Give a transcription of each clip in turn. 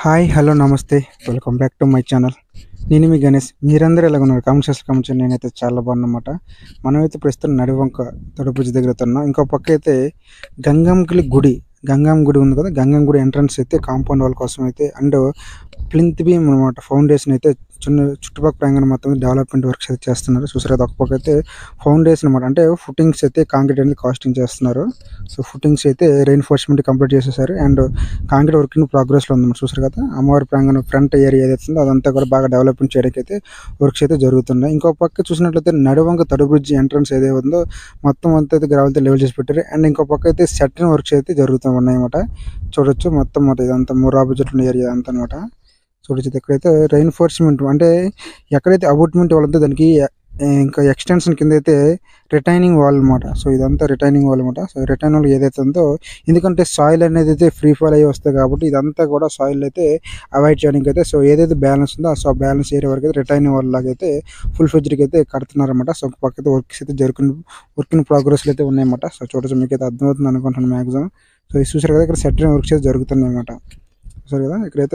hi hello నమస్తే welcome back to my channel నేను మీ గణేష్ మీరందరూ ఎలా ఉన్నారు కామెంట్ సెక్షన్ కామెంట్ చేయండి నేనైతే చాలా బాగున్నమాట మనమైతే ప్రస్తుతం నడివంక తడుపుజ దగ్గర ఉన్నాం ఇంకో పక్క అయితే గంగంకిలి గుడి గంగం గుడి ఉంది కదా గంగం గుడి ఎంట్రన్స్ అయితే కాంపౌండ్ వాళ్ళ కోసం అయితే అండ్ ప్లింత్ బీమ్ అనమాట ఫౌండేషన్ అయితే చిన్న చుట్టుపక్కల ప్రాంగణం మొత్తం డెవలప్మెంట్ వర్క్స్ అయితే చేస్తున్నారు చూసారు అది ఒక పక్క అయితే ఫౌండేషన్ అనమాట అంటే ఫుటింగ్స్ అయితే కాంక్రీట్ అనేది కాస్టింగ్ చేస్తున్నారు సో ఫుటింగ్స్ అయితే రెయిన్ఫోర్స్మెంట్ కంప్లీట్ చేసేసారు అండ్ కాంక్రీట్ వర్క్ ఇన్ ప్రోగ్రెస్లో ఉందన్నమాట చూసారు కదా అమ్మవారి ప్రాంగణం ఫ్రంట్ ఏరియా ఏదైతే ఉందో అదంతా కూడా బాగా డెవలప్మెంట్ చేయడానికి అయితే వర్క్స్ అయితే జరుగుతున్నాయి ఇంకో పక్క చూసినట్లయితే నడువంక తడు బ్రిడ్జ్ ఎంట్రన్స్ ఏదైతే ఉందో మొత్తం అంతా అయితే గ్రావెల్తో లెవెల్ చేసి పెట్టారు అండ్ ఇంకో పక్క అయితే సెట్టింగ్ వర్క్స్ అయితే జరుగుతూ ఉన్నాయి అన్నమాట చూడొచ్చు మొత్తం మాట ఇదంతా మూడు ఆపోజిట్ ఉన్న ఏరియా అంతా అనమాట చూడొచ్చు ఇది ఎక్కడైతే రెయిన్ఫోర్స్మెంట్ అంటే ఎక్కడైతే అబౌట్మెంట్ వాళ్ళంతా దానికి ఏ, ఇంకా ఎక్స్టెన్షన్ కింద అయితే రిటైనింగ్ వాల్ అనమాట సో ఇదంతా రిటైనింగ్ వాల్ అనమాట సో రిటైన్ వాల్ ఏదైతే ఉందో ఎందుకంటే సాయిల్ అనేది అయితే ఫ్రీ ఫాల్ అయ్యి వస్తుంది కాబట్టి ఇదంతా కూడా సాయిల్ అయితే అవాయిడ్ చేయడానికి అయితే సో ఏదైతే బ్యాలెన్స్ ఉందో ఆ బ్యాలెన్స్ ఏరియా వరకు అయితే రిటైనింగ్ వాల్ లాగా అయితే ఫుల్ ఫ్లెడ్జ్కి అయితే కడుతున్నారన్నమాట సో ఒక పక్క అయితే వర్క్స్ అయితే జరుగుతున్న వర్క్ ఇన్ ప్రోగ్రెస్లో అయితే ఉన్నాయన్నమాట సో చూడొచ్చు మీకు అయితే అర్థమవుతుంది అనుకుంటున్నాను మ్యాక్సిమం సో ఇది చూసారు కదా ఇక్కడ సెటరింగ్ వర్క్స్ అయితే జరుగుతున్నాయి అన్నమాట చూసారు కదా ఇక్కడైతే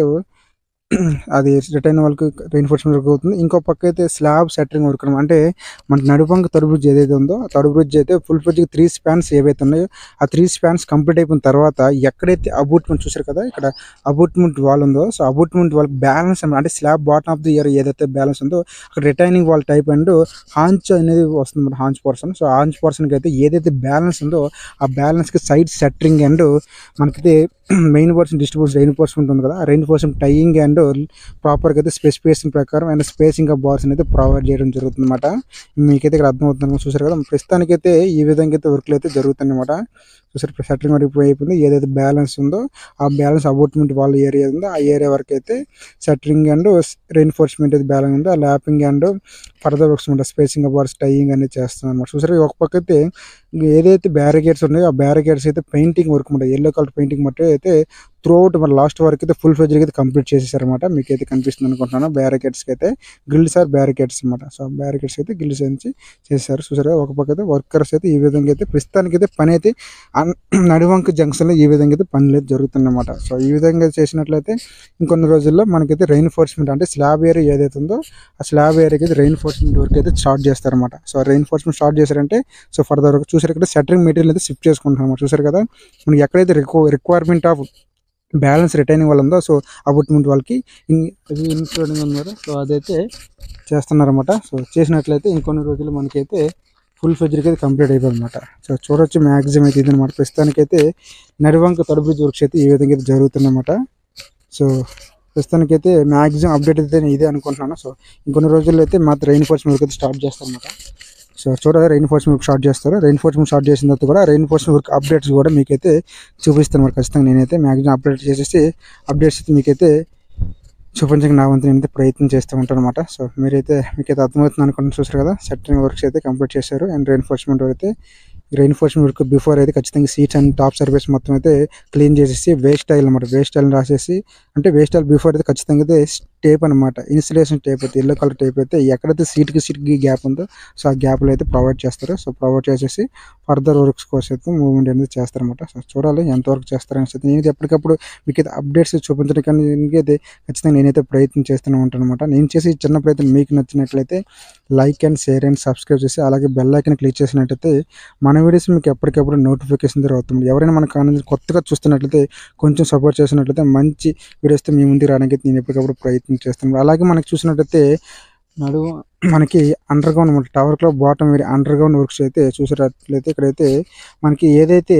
అది రిటైన్ వాళ్ళకి రెయిన్ఫోర్స్మెంట్ వర్క్ అవుతుంది ఇంకో పక్క అయితే స్లాబ్ సెటరింగ్ వర్క్ అనమాట అంటే మన నడుపంక తడు బ్రిడ్జ్ ఏదైతే ఉందో ఆ తడు బ్రిడ్జ్ అయితే ఫుల్ ఫ్లెడ్జ్కి త్రీ స్పాన్స్ ఏవైతే ఉన్నాయో ఆ త్రీ స్పాన్స్ కంప్లీట్ అయిపోయిన తర్వాత ఎక్కడైతే అబూట్మెంట్ చూసారు కదా ఇక్కడ అబూట్మెంట్ వాల్ ఉందో సో అబూట్మెంట్ వాల్ బ్యాలెన్స్ అంటే slab bottom of the area ఏదైతే బ్యాలెన్స్ ఉందో అక్కడ retaining wall type and haunch అనేది వస్తుంది మన హాంచ్ పర్సన్ సో హాంచ్ పర్సన్కి అయితే ఏదైతే బ్యాలెన్స్ ఉందో ఆ బ్యాలెన్స్కి సైడ్ సెటరింగ్ అండ్ మనకైతే main portion distribution rain portion ఉంది కదా ఆ రెయిన్ పర్సన్ టైయింగ్ అండ్ ప్రాపర్గా అయితే స్పెసిఫికేషన్ ప్రకారం అండ్ స్పేసింగ్ ఆఫ్ బాల్స్ అనేది ప్రొవైడ్ చేయడం జరుగుతుంది అనమాట మీకైతే ఇక్కడ అర్థమవుతుంది చూసారు కదా ప్రస్తుతానికైతే ఈ విధంగా అయితే వర్క్లు అయితే జరుగుతుంది అనమాట చూసారు సెటరింగ్ వరకు అయిపోయింది ఏదైతే బ్యాలెన్స్ ఉందో ఆ బ్యాలెన్స్ అబౌట్మెంట్ వాళ్ళ ఏరియా ఉందో ఆ ఏరియా వరకు అయితే సెటరింగ్ అండ్ రెయిన్ఫోర్స్మెంట్ అయితే బ్యాలెన్స్ ఉందో ఆ ల్యాపింగ్ అండ్ ఫర్దర్ వర్క్స్ ఉంటాయి స్పేసింగ్ ఆఫ్ బాల్స్ టైయింగ్ అనేది చేస్తాం అనమాట చూసారు ఒక పక్క అయితే ఏదైతే బ్యారికేడ్స్ ఉన్నాయో ఆ బ్యారికేడ్స్ అయితే పెయింటింగ్ వర్క్ ఉంటుంది ఎల్లో కలర్ పెయింటింగ్ మట్టి అయితే త్రూ అవుట్ మన లాస్ట్ వరకు అయితే ఫుల్ ఫ్లెజ్గా అయితే కంప్లీట్ చేసేసారనమాట మీకు అయితే కనిపిస్తుంది అనుకుంటున్నాను బ్యారికేడ్స్కి అయితే గ్రిల్స్ ఆర్ బ్యారికేడ్స్ అనమాట సో బ్యారికేడ్స్ అయితే గ్రిల్స్ నుంచి చేశారు చూసారు ఒక పక్క అయితే వర్కర్స్ అయితే ఈ విధంగా అయితే ప్రస్తుతానికి అయితే పని అయితే అన్- నడివంక జంక్షన్లో ఈ విధంగా అయితే పనులు అయితే జరుగుతుందన్నమాట సో ఈ విధంగా చేసినట్లయితే ఇంకొన్ని రోజుల్లో మనకైతే రెయిన్ఫోర్స్మెంట్ అంటే స్లాబ్ ఏరియా ఏదైతే ఉందో ఆ స్లాబ్ ఏరియాకి అయితే రెయిన్ఫోర్స్మెంట్ వర్క్ అయితే స్టార్ట్ చేస్తారన్నమాట సో రెయిన్ఫోర్స్మెంట్ స్టార్ట్ చేశారంటే సో ఫర్దర్ వరకు చూసారు ఇక్కడ సెటరింగ్ మెటీరియల్ అయితే షిఫ్ట్ చేసుకుంటున్నాం అన్నమాట చూసారు కదా మనకి ఎక్కడైతే రిక్వ రిక్వైర్మెంట్ ఆఫ్ బ్యాలెన్స్ రిటైనింగ్ వాళ్ళ ఉందో సో అబౌట్మెంట్ వాళ్ళకి ఇన్క్లూడింగ్ ఉంది కదా సో అదైతే చేస్తున్నారన్నమాట సో చేసినట్లయితే ఇంకొన్ని రోజులు మనకైతే ఫుల్ ఫ్లెజ్కి అయితే కంప్లీట్ అయిపోయింది అనమాట సో చూడొచ్చు మ్యాక్సిమం అయితే ఇది అనమాట ప్రస్తుతానికైతే నడివంక తడుపు వర్క్స్ అయితే ఈ విధంగా అయితే జరుగుతుందన్నమాట సో ప్రస్తుతానికైతే మ్యాక్సిమం అప్డేట్ అయితే నేను ఇదే అనుకుంటున్నాను సో ఇంకొన్ని రోజుల్లో అయితే మాత్రం రెయిన్ఫోర్స్మెంట్ వర్క్ అయితే స్టార్ట్ చేస్తారన్నమాట సో చూడాలి రెయిన్ఫోర్స్మెంట్ వర్క్ స్టార్ట్ చేస్తారు రెయిన్ఫోర్స్మెంట్ స్టార్ట్ చేసిన తర్వాత కూడా రెయిన్ఫోర్స్మెంట్ వర్క్ అప్డేట్స్ కూడా మీకైతే చూపిస్తాను మరి ఖచ్చితంగా నేనైతే మ్యాక్సిమం అప్డేట్ చేసేసి అప్డేట్స్ అయితే మీకైతే చూపించడానికి నా వంతు నేనైతే ప్రయత్నం చేస్తూ ఉంటాను అనమాట సో మీరైతే మీకైతే అర్థమవుతుంది అనుకుంటున్నాను చూసారు కదా సెటరింగ్ వర్క్స్ అయితే కంప్లీట్ చేశారు అండ్ రెయిన్ఫోర్స్మెంట్ అయితే రెయిన్ఫోర్స్మెంట్ వర్క్ బిఫోర్ అయితే ఖచ్చితంగా సీట్స్ అండ్ టాప్ సర్వీస్ మొత్తం అయితే క్లీన్ చేసేసి వేస్ట్ ఆయిల్ అనమాట వేస్ట్ ఆయిల్ రాసేసి అంటే వేస్ట్ ఆయిల్ బిఫోర్ అయితే ఖచ్చితంగా అయితే టేప్ అనమాట ఇన్సులేషన్ టేప్ అయితే ఎల్లో కలర్ టేప్ అయితే ఎక్కడైతే సీట్కి సీట్కి గ్యాప్ ఉందో సో ఆ గ్యాప్లో అయితే ప్రొవైడ్ చేస్తారు సో ప్రొవైడ్ చేసేసి ఫర్దర్ వర్క్స్ కోసం అయితే మూవ్మెంట్ అనేది చేస్తారన్నమాట సో చూడాలి ఎంతవరకు చేస్తారని అయితే నేను ఎప్పటికప్పుడు మీకు అయితే అప్డేట్స్ చూపించడానికి అయితే ఖచ్చితంగా నేనైతే ప్రయత్నం చేస్తూనే ఉంటాను అనమాట నేను చేసే ఈ చిన్న ప్రయత్నం మీకు నచ్చినట్లయితే like and share and subscribe చేసి అలాగే బెల్ ఐకన్ క్లిక్ చేసినట్టయితే మన వీడియోస్ మీకు ఎప్పటికప్పుడు నోటిఫికేషన్ ద్వారా అవుతుంది ఎవరైనా మన ఛానల్ కొత్తగా చూస్తున్నట్లయితే కొంచెం సపోర్ట్ చేసినట్లయితే మంచి వీడియోస్తో మీ ముందుకు రావడానికి అయితే నేను ఎప్పటికప్పుడు ప్రయత్నం చేస్తాను అలాగే మనకి చూసినట్టయితే నడువు మనకి అండర్ గ్రౌండ్ అనమాట టవర్ క్లబ్ బాటమ్ వేరే అండర్ గ్రౌండ్ వర్క్స్ అయితే చూసినట్లయితే ఇక్కడైతే మనకి ఏదైతే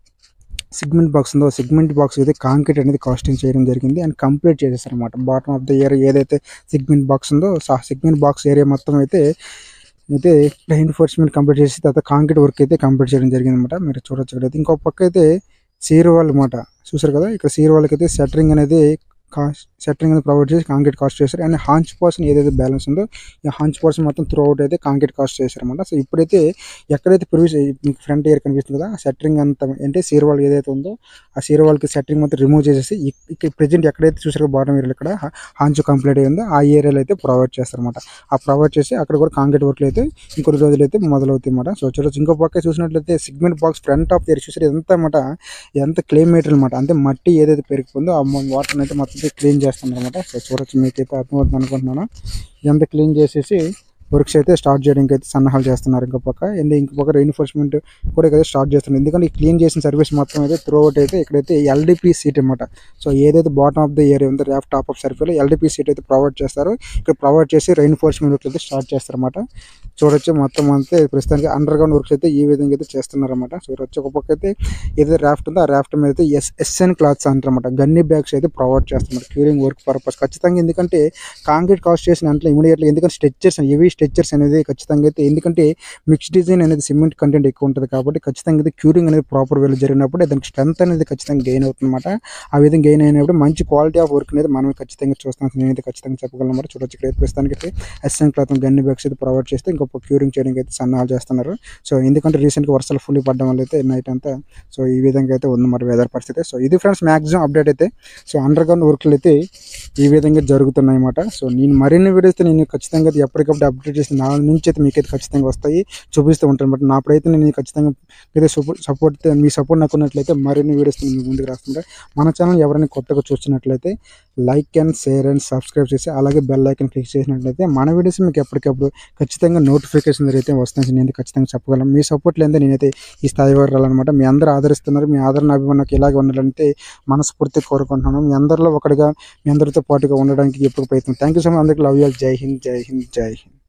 సిగ్మెంట్ బాక్స్ ఉందో సిగ్మెంట్ బాక్స్ అయితే కాంక్రీట్ అనేది కాస్టింగ్ చేయడం జరిగింది అండ్ కంప్లీట్ చేసేసారు అనమాట బాటమ్ ఆఫ్ ద ఇయర్ ఏదైతే సిగ్మెంట్ బాక్స్ ఉందో సో ఆ సిగ్మెంట్ బాక్స్ ఏరియా మొత్తం అయితే అయితే రెయిన్ఫోర్స్మెంట్ కంప్లీట్ చేసి తర్వాత కాంక్రీట్ వర్క్ అయితే కంప్లీట్ చేయడం జరిగింది అనమాట మీరు చూడొచ్చు ఇక్కడైతే ఇంకో పక్క అయితే సీర్ వాల్ అనమాట చూసారు కదా ఇక్కడ సీర్ వాళ్ళకి అయితే సెటరింగ్ అనేది కాస్ట్ సెటరింగ్ అనేది ప్రొవైడ్ చేసి కాంక్రీట్ కాస్ట్ చేశారు అండ్ హాంచ్ పర్సన్ ఏదైతే బ్యాలెన్స్ ఉందో ఈ హాంచ్ పర్సన్ మొత్తం త్రూ అవుట్ అయితే కాంక్రీట్ కాస్ట్ చేశారు అనమాట సో ఇప్పుడైతే ఎక్కడైతే ప్రివ్యూస్ మీకు ఫ్రంట్ ఇయర్ కనిపిస్తుంది కదా సెటరింగ్ అంతా అంటే సీర్ వాల్ ఏదైతే ఉందో ఆ సీర్ వాళ్ళకి సెటరింగ్ మొత్తం రిమూవ్ చేసేసి ఇక్కడ ప్రజెంట్ ఎక్కడైతే చూసారో బాటం ఏరియాలో ఇక్కడ హాంచ్ కంప్లీట్ అయ్యిందో ఆ ఏరియాలో అయితే ప్రొవైడ్ చేస్తారన్నమాట ఆ ప్రొవైడ్ చేసి అక్కడ కూడా కాంక్రీట్ వర్క్లు అయితే ఇంకొన్ని రోజులు అయితే మొదలవుతాయి అన్నమాట సో చూడొచ్చు ఇంకో పక్క చూసినట్లయితే segment box front of area చూసారు ఎంత అన్నమాట ఎంత క్లే మెటీరియల్ అనమాట అంటే మట్టి ఏదైతే పెరిగిపోయిందో ఆ వాటర్ అయితే మొత్తం అయితే క్లీన్ చేస్తున్నారు అనమాట సో చూడొచ్చు మీకైతే అర్థమవుతుంది అనుకుంటున్నాను ఇదంతా క్లీన్ చేసేసి వర్క్స్ అయితే స్టార్ట్ చేయడానికి అయితే సన్నాహాలు చేస్తున్నారు ఇంకో పక్క అండ్ ఇంకో పక్క రెయిన్ఫోర్స్మెంట్ కూడా అయితే స్టార్ట్ చేస్తున్నారు ఎందుకంటే ఈ క్లీన్ చేసిన సర్వీస్ మొత్తం అయితే త్రూ అవుట్ అయితే ఇక్కడైతే ఎల్డిపి సీట్ అనమాట సో ఏదైతే బాటమ్ ఆఫ్ ద ఏరియా ఉందో ర్యాఫ్ టాప్ ఆఫ్ సర్ఫీలో ఎల్డిపి సీట్ అయితే ప్రొవైడ్ చేస్తారు ఇక్కడ ప్రొవైడ్ చేసి రెయిన్ఫోర్స్మెంట్ వర్క్ అయితే స్టార్ట్ చేస్తారన్నమాట చూడొచ్చు మొత్తం అంతే ప్రస్తుతానికి అండర్ గ్రౌండ్ వర్క్స్ అయితే ఈ విధంగా అయితే చేస్తున్నారన్నమాట చూడొచ్చు ఒక పక్క అయితే ఏదైతే రాఫ్ట్ ఉందో ఆ రాఫ్ట్ మీద అయితే ఎస్ ఎస్ఎన్ క్లాత్స్ అంటారన్నమాట గన్ని బ్యాగ్స్ అయితే ప్రొవైడ్ చేస్తున్నారు క్యూరింగ్ వర్క్ పర్పస్ ఖచ్చితంగా ఎందుకంటే కాంక్రీట్ కాస్ట్ చేసిన దాంట్లో ఇమీడియట్గా ఎందుకంటే స్ట్రెచ్చర్స్ హెవీ స్ట్రెచ్చర్స్ అనేది ఖచ్చితంగా అయితే ఎందుకంటే మిక్స్ డిజైన్ అనేది సిమెంట్ కంటెంట్ ఎక్కువ ఉంటుంది కాబట్టి ఖచ్చితంగా అయితే క్యూరింగ్ అనేది ప్రాపర్ వేలో జరిగినప్పుడు దానికి స్ట్రెంత్ అనేది ఖచ్చితంగా గెయిన్ అవుతుందన్నమాట ఆ విధంగా గెయిన్ అయినప్పుడు మంచి క్వాలిటీ ఆఫ్ వర్క్ అనేది మనం ఖచ్చితంగా చూస్తాం నేనైతే ఖచ్చితంగా చెప్పగలను మరి చూడొచ్చు ఇక్కడ ప్రస్తుతానికి అయితే ఎస్ఎన్ క్లాత్ గన్ని బ్యాగ్స్ అయితే ప్రొవైడ్ చేస్తే ఇంకొక క్యూరింగ్ చేయడానికి అయితే సన్నాహాలు చేస్తున్నారు సో ఎందుకంటే రీసెంట్గా వర్షాలు ఫుల్ పడడం వల్ల అయితే నైట్ అంతా సో ఈ విధంగా అయితే ఉంది మరి వెదర్ పరిస్థితి సో ఇది ఫ్రెండ్స్ మ్యాక్సిమం అప్డేట్ అయితే సో అండర్ గ్రౌండ్ వర్క్లు అయితే ఈ విధంగా జరుగుతున్నాయి అన్నమాట సో నేను మరిన్ని వీడియోస్ అయితే నేను ఖచ్చితంగా అయితే ఎప్పటికప్పుడు అప్డేట్ చేసి నా నుంచి అయితే మీకు అయితే ఖచ్చితంగా వస్తాయి చూపిస్తూ ఉంటాను బట్ నాప్పుడైతే నేను ఖచ్చితంగా అయితే సపోర్ట్ మీ సపోర్ట్ నాకు ఉన్నట్లయితే మరిన్ని వీడియోస్ నేను ముందుకు రాస్తుంటే మన ఛానల్ ఎవరైనా కొత్తగా చూస్తున్నట్లయితే like and share and subscribe చేసి అలాగే బెల్ ఐకన్ క్లిక్ చేసినట్లయితే మన వీడియోస్ మీకు ఎప్పటికప్పుడు ఖచ్చితంగా నోటిఫికేషన్ అయితే వస్తాయి నేను ఖచ్చితంగా చెప్పగలను మీ సపోర్ట్ లేదా నేనైతే ఈ స్థాయి వరకు రాలన్నమాట మీ అందరూ ఆదరిస్తున్నారు మీ ఆదరణ అభిమానం నాకు ఇలాగే ఉండాలంటే మనస్ఫూర్తి కోరుకుంటున్నాను మీ అందరిలో ఒకటిగా మీ అందరితో పాటుగా ఉండడానికి ఎప్పుడు ప్రయత్నం థ్యాంక్ యూ సో మచ్ అందరికీ లవ్ యూ జై హింద్ జై హింద్ జై హింద్